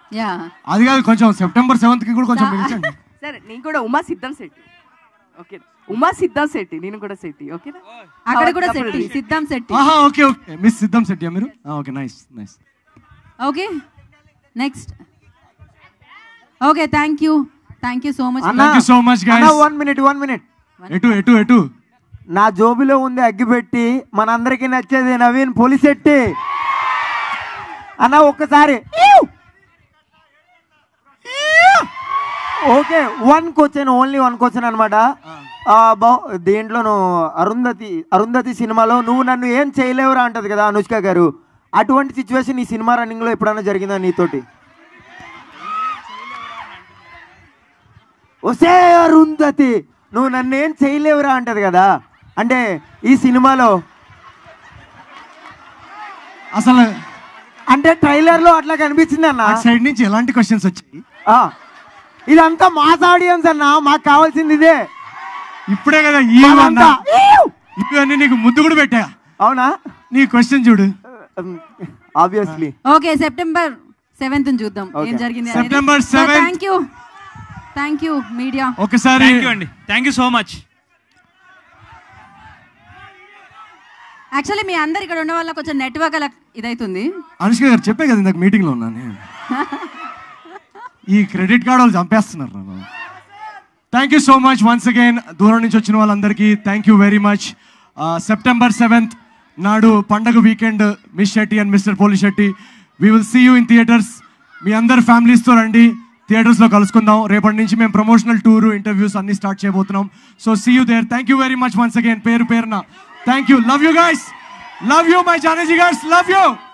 Yeah అది కాదు కొంచెం సెప్టెంబర్ సెవెంత్ కి కూడా కొంచెం పిలిచండి సరే నేను కూడా ఉమా సిద్ధం శెట్టి ఓకే ఉమా సిద్ధం శెట్టి నేను కూడా శెట్టి ఓకేనా అక్కడ కూడా శెట్టి సిద్ధం శెట్టి ఆహా ఓకే ఓకే మిస్ సిద్ధం శెట్టి మీరు okay nice nice okay next okay thank you thank you so much thank you so much guys one minute one minute ఎటు ఎటు ఎటు నా జోబులో ఉంది అగ్గిపెట్టి మనందరికీ నచ్చేది నవీన్ పోలిసెట్టి అన్న ఒక్కసారి ఈవ్! ఈవ్! Okay one question only one question అనమాట దేంట్లో నువ్వు అరుంధతి అరుంధతి సినిమాలో నువ్వు నన్ను ఏం చేయలేవురా అంటది కదా అనుష్క గారు అటువంటి సిచ్యువేషన్ ఈ సినిమా రన్నింగ్ లో ఎప్పుడైనా జరిగిందా నీతోటి ఒసే అరుంధతి నువ్వు నన్ను ఏం చేయలేవురా అంటది కదా అంటే ఈ సినిమాలో అసలు అంటే ట్రైలర్ లో అట్లా కనిపించింది అన్న అటు సైడ్ నుంచి ఎలాంటి క్వశ్చన్స్ వచ్చాయి ఆ, ఇదంతా మాస్ ఆడియన్స్ అన్న మాకు కావాల్సింది ఇదే ఇప్పుడే కదా ఈ అదంతా, ఈవ్! ఇవన్నీ నీకు ముద్దు కూడా పెట్టా అవునా నీ క్వశ్చన్ చూడు ఆబ్వియస్లీ ఓకే సెప్టెంబర్ సెవెంత్ చూద్దాం ఏం Okay. జరిగింది September 7th. Thank you thank you media ఒకసారి థ్యాంక్ యూ అండి thank you so much actually మీ అందరు ఇక్కడ ఉన్న వాళ్ళకి కొంచెం నెట్వర్క్ అలా ఇదైతుంది అనుష్క గారు చెప్పే కదా ఇందాక మీటింగ్ లో ఉన్నాను ఈ క్రెడిట్ కార్డ్ వాళ్ళు చంపేస్తున్నారు నన్ను thank you so much once again దూరం నుంచి వచ్చిన వాళ్ళందరికీ thank you very much September seventh నాడు పండగ weekend Miss Shetty and mister Polishetty we will see you in theatres మీ అందరు ఫ్యామిలీస్తో రండి థియేటర్స్లో కలుసుకుందాం రేపటి నుంచి మేము ప్రమోషనల్ టూర్ ఇంటర్వ్యూస్ అన్ని స్టార్ట్ చేయబోతున్నాం so see you there thank you very much once again పేరు పేరున thank you love you guys love you my జానజీ guys love you